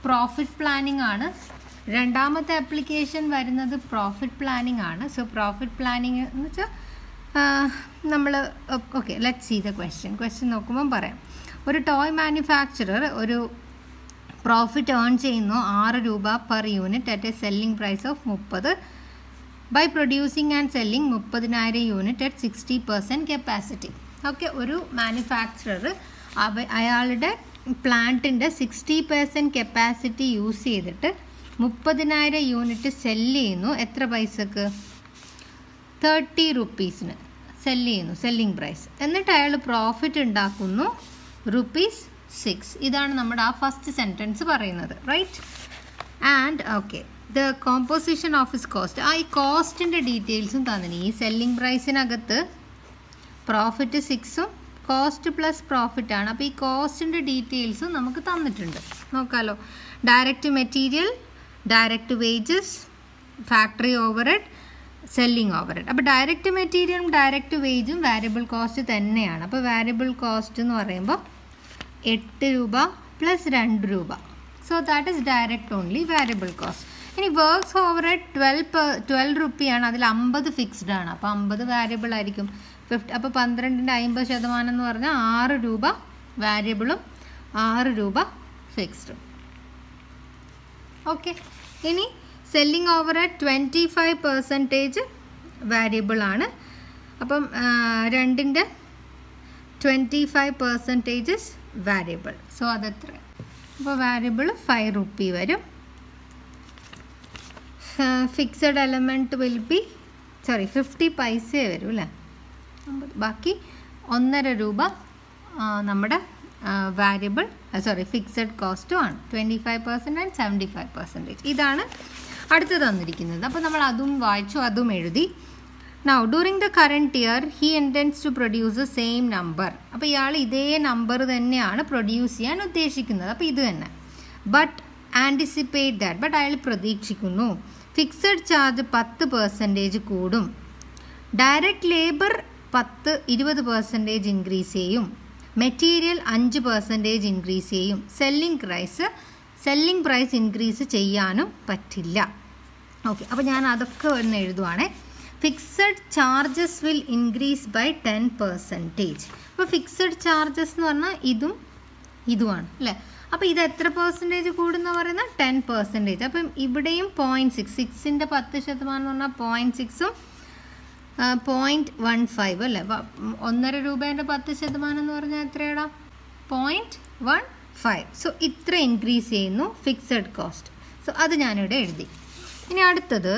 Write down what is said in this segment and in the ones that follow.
profit planning ആണ് രണ്ടാമത്തെ application വരുന്നത് പ്രോഫിറ്റ് പ്ലാനിംഗ് ആണ് സോ പ്രോഫിറ്റ് പ്ലാനിങ് എന്ന് വെച്ചാൽ നമ്മൾ okay let see the question question നോക്കുമ്പോൾ പറയാം ഒരു ടോയ് മാനുഫാക്ചറർ ഒരു പ്രോഫിറ്റ് ഏൺ ചെയ്യുന്നു ആറ് രൂപ per unit at a selling price of മുപ്പത് ബൈ പ്രൊഡ്യൂസിങ് ആൻഡ് സെല്ലിംഗ് മുപ്പതിനായിരം unit at sixty percent capacity okay ഒരു മാനുഫാക്ചറർ അവ അയാളുടെ പ്ലാന്റിൻ്റെ സിക്സ്റ്റി പെർസെൻറ്റ് കപ്പാസിറ്റി യൂസ് ചെയ്തിട്ട് മുപ്പതിനായിരം യൂണിറ്റ് സെല്ല് ചെയ്യുന്നു എത്ര പൈസക്ക് തേർട്ടി റുപ്പീസിന് സെല്ല് ചെയ്യുന്നു സെല്ലിംഗ് പ്രൈസ് എന്നിട്ട് അയാൾ പ്രോഫിറ്റ് ഉണ്ടാക്കുന്നു റുപ്പീസ് സിക്സ് ഇതാണ് നമ്മുടെ ആ ഫസ്റ്റ് സെൻറ്റൻസ് പറയുന്നത് right and okay the composition of his cost ആ ഈ കോസ്റ്റിൻ്റെ ഡീറ്റെയിൽസും തന്നിന് ഈ സെല്ലിംഗ് പ്രൈസിനകത്ത് പ്രോഫിറ്റ് സിക്സും കോസ്റ്റ് പ്ലസ് പ്രോഫിറ്റ് ആണ് അപ്പോൾ ഈ കോസ്റ്റിൻ്റെ ഡീറ്റെയിൽസും നമുക്ക് തന്നിട്ടുണ്ട് നോക്കാമല്ലോ direct material direct wages factory overhead selling overhead അപ്പോൾ ഡയറക്റ്റ് മെറ്റീരിയലും ഡയറക്റ്റ് വേജും വാരിയബിൾ കോസ്റ്റ് തന്നെയാണ് അപ്പോൾ വാരിയബിൾ കോസ്റ്റ് എന്ന് പറയുമ്പോൾ എട്ട് രൂപ പ്ലസ് രണ്ട് രൂപ so that is direct only variable cost ഇനി works overhead twelve per twelve റുപ്പിയാണ് അതിൽ അമ്പത് ഫിക്സ്ഡ് ആണ് അപ്പോൾ അമ്പത് വാരിയബിൾ ആയിരിക്കും ഫിഫ്റ്റി അപ്പോൾ പന്ത്രണ്ടിൻ്റെ അമ്പത് ശതമാനം എന്ന് പറഞ്ഞാൽ ആറ് രൂപ വാരിയബിളും ആറ് രൂപ ഫിക്സ്ഡും ഓക്കെ ഇനി selling over at twenty five percentage variable ആണ് അപ്പം രണ്ടിൻ്റെ twenty five percentages variable so അതെത്ര അപ്പോൾ വാരിയബിൾ ഫൈവ് റുപ്പി വരും fixed element will be sorry fifty പൈസയെ വരും അല്ലേ ബാക്കി ഒന്നര രൂപ നമ്മുടെ വാരിയബിൾ സോറി ഫിക്സഡ് കോസ്റ്റും ആണ് twenty five percent and seventy five percentage ഇതാണ് അടുത്ത് തന്നിരിക്കുന്നത് അപ്പോൾ നമ്മൾ അതും വായിച്ചു അതും എഴുതി now during the current year he intends to produce the same number അപ്പോൾ ഇയാൾ ഇതേ നമ്പർ തന്നെയാണ് പ്രൊഡ്യൂസ് ചെയ്യാൻ ഉദ്ദേശിക്കുന്നത് അപ്പോൾ ഇത് തന്നെ ബട്ട് ആൻറ്റിസിപ്പേറ്റ് ദാറ്റ് ബട്ട് അയാൾ പ്രതീക്ഷിക്കുന്നു ഫിക്സഡ് ചാർജ് പത്ത് പെർസെൻറ്റേജ് കൂടും ഡയറക്റ്റ് ലേബർ പത്ത് ഇരുപത് പെർസെൻറ്റേജ് ഇൻക്രീസ് ചെയ്യും മെറ്റീരിയൽ അഞ്ച് പെർസെൻറ്റേജ് ഇൻക്രീസ് ചെയ്യും selling price selling price increase ചെയ്യാനും പറ്റില്ല ഓക്കെ അപ്പോൾ ഞാൻ അതൊക്കെ ഒന്ന് എഴുതുവാണേ fixed charges will increase by ten percentage അപ്പോൾ ഫിക്സഡ് ചാർജസ് എന്ന് പറഞ്ഞാൽ ഇതും ഇതുമാണ് അല്ലേ അപ്പോൾ ഇത് എത്ര പെർസെൻറ്റേജ് കൂടുന്ന പറയുന്നത് ടെൻ പെർസെൻറ്റേജ് അപ്പം ഇവിടെയും പോയിൻറ്റ് സിക്സ് സിക്സിൻ്റെ പത്ത് ശതമാനം എന്ന് പറഞ്ഞാൽ പോയിൻറ്റ് സിക്സും പോയിൻറ്റ് വൺ ഫൈവ് അല്ലേ ഒന്നര രൂപേൻ്റെ പത്ത് ശതമാനം എന്ന് പറഞ്ഞാൽ എത്രയാടാ പോയിൻറ്റ് വൺ ഫൈവ് സോ ഇത്ര ഇൻക്രീസ് ചെയ്യുന്നു ഫിക്സഡ് കോസ്റ്റ് സോ അത് ഞാനിവിടെ എഴുതി ഇനി അടുത്തത്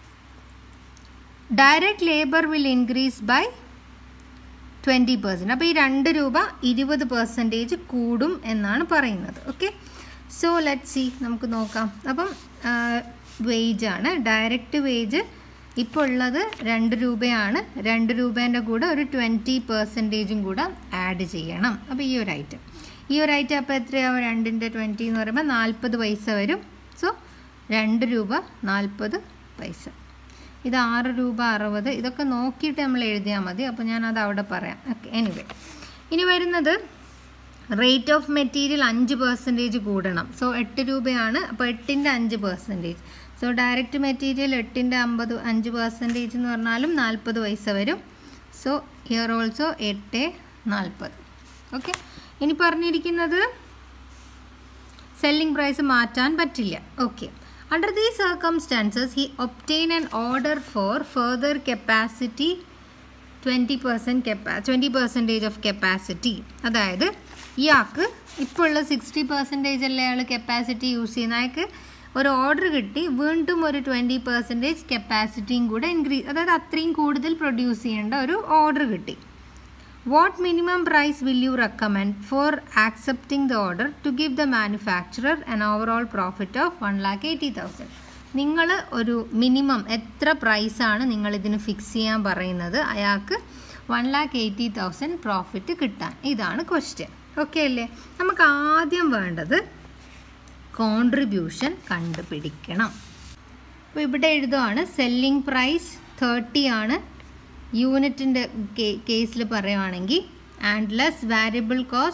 direct labour will increase by twenty percent അപ്പോൾ ഈ രണ്ട് രൂപ ഇരുപത് പെർസെൻറ്റേജ് കൂടും എന്നാണ് പറയുന്നത് ഓക്കെ സോ ലെറ്റ് സി നമുക്ക് നോക്കാം അപ്പം വേജാണ് ഡയറക്റ്റ് വേജ് ഇപ്പോൾ ഉള്ളത് രണ്ട് രൂപയാണ് രണ്ട് രൂപേൻ്റെ കൂടെ ഒരു ട്വൻറ്റി പെർസെൻറ്റേജും കൂടെ ആഡ് ചെയ്യണം അപ്പോൾ ഈ ഒരു ഐറ്റം ഈ ഒരു ഐറ്റം അപ്പോൾ എത്രയാവും രണ്ടിൻ്റെ ട്വൻറ്റി എന്ന് പറയുമ്പോൾ നാൽപ്പത് പൈസ വരും സോ രണ്ട് രൂപ നാൽപ്പത് പൈസ ഇത് ആറ് രൂപ അറുപത് ഇതൊക്കെ നോക്കിയിട്ട് നമ്മൾ എഴുതിയാൽ മതി അപ്പോൾ ഞാനത് അവിടെ പറയാം ഓക്കെ എനിവേ ഇനി വരുന്നത് റേറ്റ് ഓഫ് മെറ്റീരിയൽ അഞ്ച് പെർസെൻറ്റേജ് കൂടണം സോ എട്ട് രൂപയാണ് അപ്പോൾ എട്ടിൻ്റെ അഞ്ച് പെർസെൻറ്റേജ് സോ ഡയറക്റ്റ് മെറ്റീരിയൽ എട്ടിൻ്റെ അമ്പത് അഞ്ച് പെർസെൻറ്റേജ് എന്ന് പറഞ്ഞാലും നാൽപ്പത് പൈസ വരും സോ ഹിയർ ഓൾസോ എട്ട് നാൽപ്പത് ഓക്കെ ഇനി പറഞ്ഞിരിക്കുന്നത് സെല്ലിംഗ് പ്രൈസ് മാറ്റാൻ പറ്റില്ല okay under these circumstances he obtain an order for further capacity twenty percent കെപ്പാ ട്വൻറ്റി പെർസെൻറ്റേജ് ഓഫ് കപ്പാസിറ്റി അതായത് ഇയാൾക്ക് ഇപ്പോൾ ഉള്ള സിക്സ്റ്റി പെർസെൻറ്റേജ് അല്ലേ അയാൾ കപ്പാസിറ്റി യൂസ് ചെയ്യുന്ന അയാൾക്ക് ഒരു ഓർഡർ കിട്ടി വീണ്ടും ഒരു ട്വൻറ്റി പെർസെൻറ്റേജ് കപ്പാസിറ്റിയും കൂടെ ഇൻക്രീസ് അതായത് അത്രയും കൂടുതൽ പ്രൊഡ്യൂസ് ചെയ്യേണ്ട ഒരു ഓർഡർ കിട്ടി what minimum price will you recommend for accepting the order to give the manufacturer an overall profit of one lakh eighty thousand നിങ്ങൾ ഒരു മിനിമം എത്ര പ്രൈസാണ് നിങ്ങൾ ഇതിന് ഫിക്സ് ചെയ്യാൻ പറയുന്നത് അയാൾക്ക് one lakh eighty thousand profit കിട്ടാൻ ഇതാണ് ക്വസ്റ്റ്യൻ ഓക്കെ അല്ലേ നമുക്ക് ആദ്യം വേണ്ടത് കോൺട്രിബ്യൂഷൻ കണ്ടുപിടിക്കണം അപ്പോൾ ഇവിടെ എഴുതുവാണ് സെല്ലിംഗ് പ്രൈസ് തേർട്ടി ആണ് യൂണിറ്റിൻ്റെ കേസിൽ പറയുവാണെങ്കിൽ and less variable cost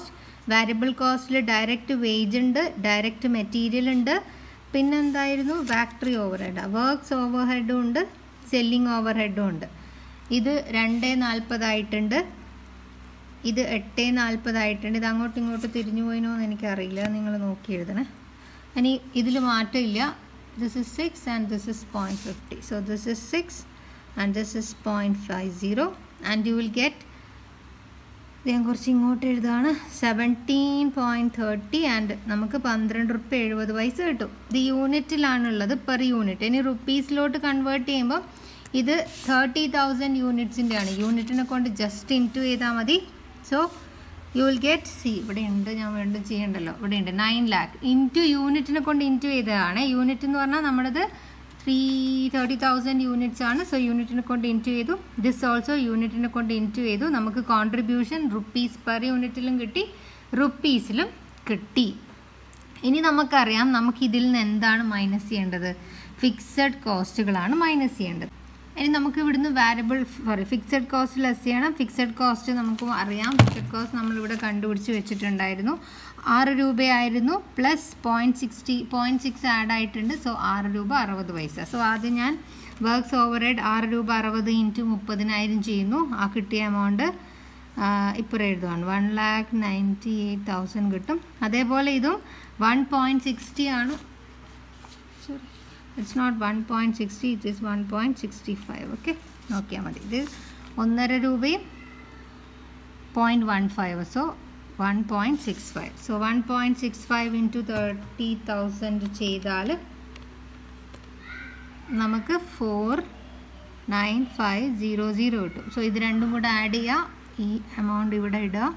variable കോസ്റ്റിൽ ഡയറക്റ്റ് വേജ് ഉണ്ട് ഡയറക്റ്റ് മെറ്റീരിയൽ ഉണ്ട് പിന്നെ എന്തായിരുന്നു ഫാക്ടറി ഓവർ ഹെഡ് വർക്ക്സ് ഓവർ ഹെഡും ഉണ്ട് സെല്ലിംഗ് ഓവർ ഹെഡും ഉണ്ട് ഇത് രണ്ട് നാൽപ്പതായിട്ടുണ്ട് ഇത് എട്ട് നാൽപ്പതായിട്ടുണ്ട് ഇത് അങ്ങോട്ടും ഇങ്ങോട്ടും തിരിഞ്ഞു പോയിനോ എന്ന് എനിക്കറിയില്ല നിങ്ങൾ നോക്കി എഴുതണേ ഇനി ഇതിൽ മാറ്റമില്ല this is six and this is point fifty so this is six and this is point five zero and you will get ഞാൻ കുറച്ച് ഇങ്ങോട്ട് എഴുതാണ് സെവൻറ്റീൻ പോയിൻറ്റ് തേർട്ടി ആൻഡ് നമുക്ക് പന്ത്രണ്ട് റുപ്യ എഴുപത് പൈസ കിട്ടും ഇത് യൂണിറ്റിലാണുള്ളത് പെർ യൂണിറ്റ് ഇനി റുപ്പീസിലോട്ട് കൺവേർട്ട് ചെയ്യുമ്പോൾ ഇത് തേർട്ടി തൗസൻഡ് യൂണിറ്റ്സിൻ്റെ ആണ് യൂണിറ്റിനെ കൊണ്ട് ജസ്റ്റ് ഇൻറ്റു ചെയ്താൽ മതി so you will get see ഇവിടെ ഉണ്ട് ഞാൻ വീണ്ടും ചെയ്യണ്ടല്ലോ ഇവിടെ ഉണ്ട് നയൻ ലാക്ക് ഇൻറ്റു യൂണിറ്റിനെ കൊണ്ട് ഇൻറ്റു ചെയ്തതാണ് യൂണിറ്റ് എന്ന് പറഞ്ഞാൽ നമ്മുടേത് ത്രീ തേർട്ടി തൗസൻഡ് യൂണിറ്റ്സ് ആണ് സോ യൂണിറ്റിനെ കൊണ്ട് ഇൻറ്റു ചെയ്തു ദിസ് ഓൾസോ യൂണിറ്റിനെ കൊണ്ട് ഇൻറ്റു ചെയ്തു നമുക്ക് കോൺട്രിബ്യൂഷൻ റുപ്പീസ് പെർ യൂണിറ്റിലും കിട്ടി റുപ്പീസിലും കിട്ടി ഇനി നമുക്കറിയാം നമുക്ക് ഇതിൽ നിന്ന് എന്താണ് മൈനസ് ചെയ്യേണ്ടത് ഫിക്സഡ് കോസ്റ്റുകളാണ് മൈനസ് ചെയ്യേണ്ടത് ഇനി നമുക്ക് ഇവിടുന്ന് variable sorry fixed cost less ചെയ്യണം ഫിക്സഡ് കോസ്റ്റ് നമുക്ക് അറിയാം ഫിക്സഡ് കോസ്റ്റ് നമ്മളിവിടെ കണ്ടുപിടിച്ച് വെച്ചിട്ടുണ്ടായിരുന്നു ആറ് രൂപയായിരുന്നു plus point sixty point six add ആയിട്ടുണ്ട് സോ ആറ് രൂപ അറുപത് പൈസ സോ ആദ്യം ഞാൻ വർക്ക്സ് ഓവർ ഹെഡ് ആറ് രൂപ അറുപത് ഇൻറ്റു മുപ്പതിനായിരം ചെയ്യുന്നു ആ കിട്ടിയ എമൗണ്ട് ഇപ്പോൾ എഴുതുവാണ് one lakh ninety eight thousand കിട്ടും അതേപോലെ ഇതും വൺ പോയിൻറ്റ് സിക്സ്റ്റി ആണ് sorry it's not one point sixty it is one point sixty five okay നോക്കിയാൽ മതി ഇത് ഒന്നര രൂപയും point one five so one point six five so one point six five into thirty thousand ചെയ്താൽ നമുക്ക് four nine five zero zero കിട്ടും so ഇത് രണ്ടും കൂടെ ആഡ് ചെയ്യുക ഈ എമൗണ്ട് ഇവിടെ ഇടുക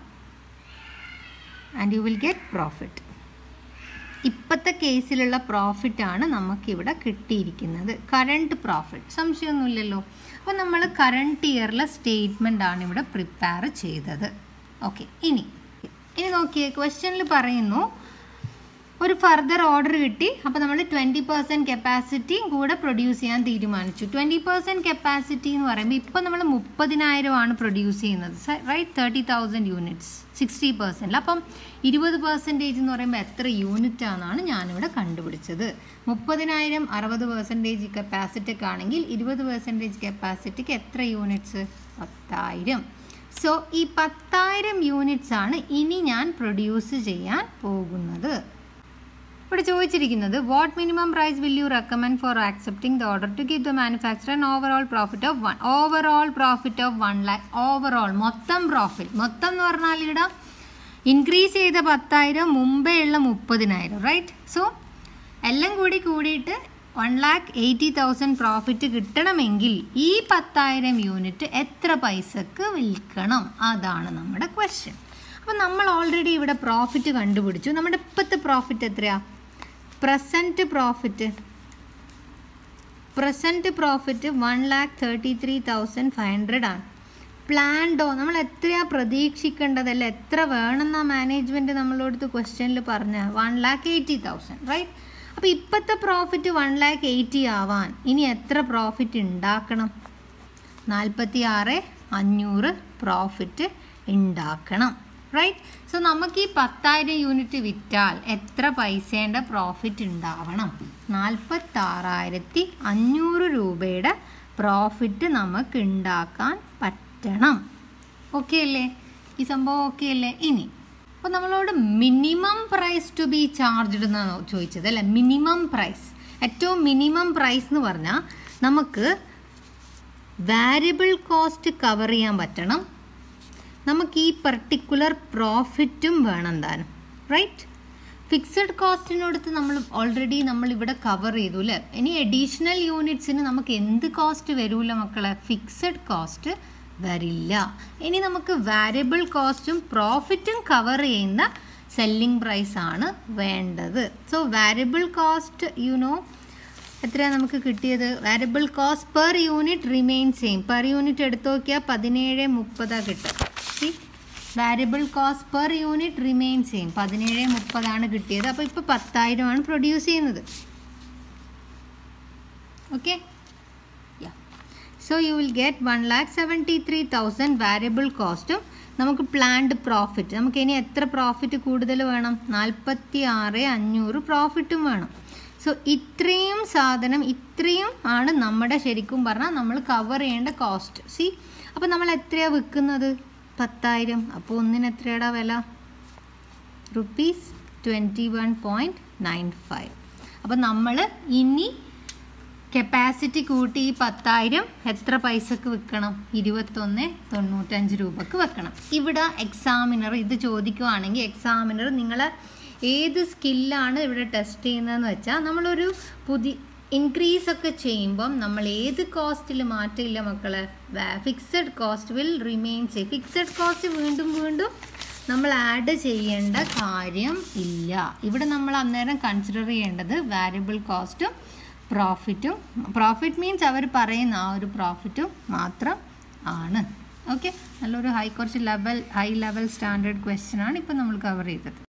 and you will get profit ഇപ്പോഴത്തെ കേസിലുള്ള പ്രോഫിറ്റാണ് നമുക്കിവിടെ കിട്ടിയിരിക്കുന്നത് കറണ്ട് പ്രോഫിറ്റ് സംശയമൊന്നുമില്ലല്ലോ അപ്പോൾ നമ്മൾ കറണ്ട് ഇയറിലെ സ്റ്റേറ്റ്മെൻ്റ് ആണ് ഇവിടെ പ്രിപ്പയർ ചെയ്തത് ഓക്കെ ഇനി ഇനി നോക്കിയേ ക്വസ്റ്റ്യനിൽ പറയുന്നു ഒരു ഫർദർ ഓർഡർ കിട്ടി അപ്പോൾ നമ്മൾ ട്വൻറ്റി പെർസെൻറ്റ് കപ്പാസിറ്റിയും കൂടെ പ്രൊഡ്യൂസ് ചെയ്യാൻ തീരുമാനിച്ചു ട്വൻറ്റി പെർസെൻറ്റ് കപ്പാസിറ്റി എന്ന് പറയുമ്പോൾ ഇപ്പോൾ നമ്മൾ മുപ്പതിനായിരമാണ് പ്രൊഡ്യൂസ് ചെയ്യുന്നത് right thirty thousand units sixty percent അപ്പം ഇരുപത് പെർസെൻറ്റേജ് എന്ന് പറയുമ്പോൾ എത്ര യൂണിറ്റ് ആണെന്നാണ് ഞാനിവിടെ കണ്ടുപിടിച്ചത് മുപ്പതിനായിരം അറുപത് പെർസെൻറ്റേജ് കപ്പാസിറ്റിക്ക് ആണെങ്കിൽ ഇരുപത് പെർസെൻറ്റേജ് കപ്പാസിറ്റിക്ക് എത്ര യൂണിറ്റ്സ് പത്തായിരം സോ ഈ പത്തായിരം യൂണിറ്റ്സ് ആണ് ഇനി ഞാൻ പ്രൊഡ്യൂസ് ചെയ്യാൻ പോകുന്നത് ഇവിടെ ചോദിച്ചിരിക്കുന്നത് what minimum price will you recommend for accepting the order to give the manufacture an overall profit of one overall profit of one lakh overall മൊത്തം പ്രോഫിറ്റ് മൊത്തം എന്ന് പറഞ്ഞാൽ ഇവിടെ ഇൻക്രീസ് ചെയ്ത പത്തായിരം മുമ്പേ ഉള്ള മുപ്പതിനായിരം റൈറ്റ് സോ എല്ലാം കൂടി കൂടിയിട്ട് one lakh eighty thousand profit കിട്ടണമെങ്കിൽ ഈ പത്തായിരം യൂണിറ്റ് എത്ര പൈസക്ക് വിൽക്കണം അതാണ് നമ്മുടെ ക്വസ്റ്റ്യൻ അപ്പം നമ്മൾ ഓൾറെഡി ഇവിടെ പ്രോഫിറ്റ് കണ്ടുപിടിച്ചു നമ്മുടെ ഇപ്പോഴത്തെ പ്രോഫിറ്റ് എത്രയാണ് present profit present profit one lakh thirty three thousand five hundred ആണ് പ്ലാൻഡോ നമ്മൾ എത്രയാ പ്രതീക്ഷിക്കേണ്ടതല്ല എത്ര വേണമെന്നാ മാനേജ്മെൻറ്റ് നമ്മളോടത്ത് ക്വസ്റ്റ്യനിൽ പറഞ്ഞ one lakh eighty thousand right അപ്പോൾ ഇപ്പോഴത്തെ പ്രോഫിറ്റ് വൺ ലാക്ക് എയ്റ്റി ആവാൻ ഇനി എത്ര പ്രോഫിറ്റ് ഉണ്ടാക്കണം നാൽപ്പത്തി ആറ് അഞ്ഞൂറ് പ്രോഫിറ്റ് ഉണ്ടാക്കണം റൈറ്റ് സോ നമുക്ക് ഈ പത്തായിരം യൂണിറ്റ് വിറ്റാൽ എത്ര പൈസേൻ്റെ പ്രോഫിറ്റ് ഉണ്ടാവണം നാൽപ്പത്താറായിരത്തി അഞ്ഞൂറ് രൂപയുടെ പ്രോഫിറ്റ് നമുക്ക് ഉണ്ടാക്കാൻ പറ്റണം ഓക്കെ അല്ലേ ഈ സംഭവം ഓക്കെ അല്ലേ ഇനി അപ്പോൾ നമ്മളോട് minimum price to be charged എന്നാണ് ചോദിച്ചത് അല്ലേ മിനിമം പ്രൈസ് ഏറ്റവും മിനിമം പ്രൈസ് എന്ന് പറഞ്ഞാൽ നമുക്ക് വാരിയബിൾ കോസ്റ്റ് കവർ ചെയ്യാൻ പറ്റണം നമുക്ക് ഈ പർട്ടിക്കുലർ പ്രോഫിറ്റും വേണം താനും റൈറ്റ് ഫിക്സഡ് കോസ്റ്റിനടുത്ത് നമ്മൾ ഓൾറെഡി നമ്മൾ ഇവിടെ കവർ ചെയ്തു അല്ലേ ഇനി അഡീഷണൽ യൂണിറ്റ്സിന് നമുക്ക് എന്ത് കോസ്റ്റ് വരൂല മക്കളെ ഫിക്സഡ് കോസ്റ്റ് വരില്ല ഇനി നമുക്ക് വാരിയബിൾ കോസ്റ്റും പ്രോഫിറ്റും കവർ ചെയ്യുന്ന സെല്ലിംഗ് പ്രൈസ് ആണ് വേണ്ടത് so variable cost you know എത്രയാണ് നമുക്ക് കിട്ടിയത് variable cost per unit remain same per unit എടുത്തു നോക്കിയാൽ പതിനേഴ് മുപ്പതാണ് കിട്ടുക see variable cost per unit remain same പതിനേഴ് മുപ്പതാണ് കിട്ടിയത് അപ്പോൾ ഇപ്പോൾ പത്തായിരമാണ് പ്രൊഡ്യൂസ് ചെയ്യുന്നത് okay so you will get one lakh seventy three thousand variable കോസ്റ്റും നമുക്ക് പ്ലാൻഡ് പ്രോഫിറ്റ് നമുക്ക് ഇനി എത്ര പ്രോഫിറ്റ് കൂടുതൽ വേണം നാൽപ്പത്തി ആറ് അഞ്ഞൂറ് പ്രോഫിറ്റും വേണം സോ ഇത്രയും സാധനം ഇത്രയും ആണ് നമ്മുടെ ശരിക്കും പറഞ്ഞാൽ നമ്മൾ കവർ ചെയ്യേണ്ട കോസ്റ്റ് സി അപ്പോൾ നമ്മൾ എത്രയാണ് വിൽക്കുന്നത് പത്തായിരം അപ്പോൾ ഒന്നിന് എത്രയുടെ വില rupees twenty one point nine five അപ്പോൾ നമ്മൾ ഇനി കപ്പാസിറ്റി കൂട്ടി ഈ പത്തായിരം എത്ര പൈസക്ക് വിൽക്കണം ഇരുപത്തൊന്ന് തൊണ്ണൂറ്റഞ്ച് രൂപക്ക് വെക്കണം ഇവിടെ എക്സാമിനർ ഇത് ചോദിക്കുവാണെങ്കിൽ എക്സാമിനർ നിങ്ങളെ ഏത് സ്കില്ലാണ് ഇവിടെ ടെസ്റ്റ് ചെയ്യുന്നതെന്ന് വെച്ചാൽ നമ്മളൊരു പുതിയ ഇൻക്രീസ് ഒക്കെ ചെയ്യുമ്പം നമ്മൾ ഏത് കോസ്റ്റിൽ മാറ്റമില്ല മക്കളെ fixed cost will remain say fixed cost വീണ്ടും വീണ്ടും നമ്മൾ ആഡ് ചെയ്യേണ്ട കാര്യം ഇല്ല ഇവിടെ നമ്മൾ അന്നേരം കൺസിഡർ ചെയ്യേണ്ടത് വാരിയബിൾ കോസ്റ്റും പ്രോഫിറ്റും പ്രോഫിറ്റ് മീൻസ് അവർ പറയുന്ന ആ ഒരു പ്രോഫിറ്റും മാത്രം ആണ് ഓക്കെ നല്ലൊരു ഹൈ കുറച്ച് level high level standard question ആണ് ഇപ്പം നമ്മൾ കവർ ചെയ്തത്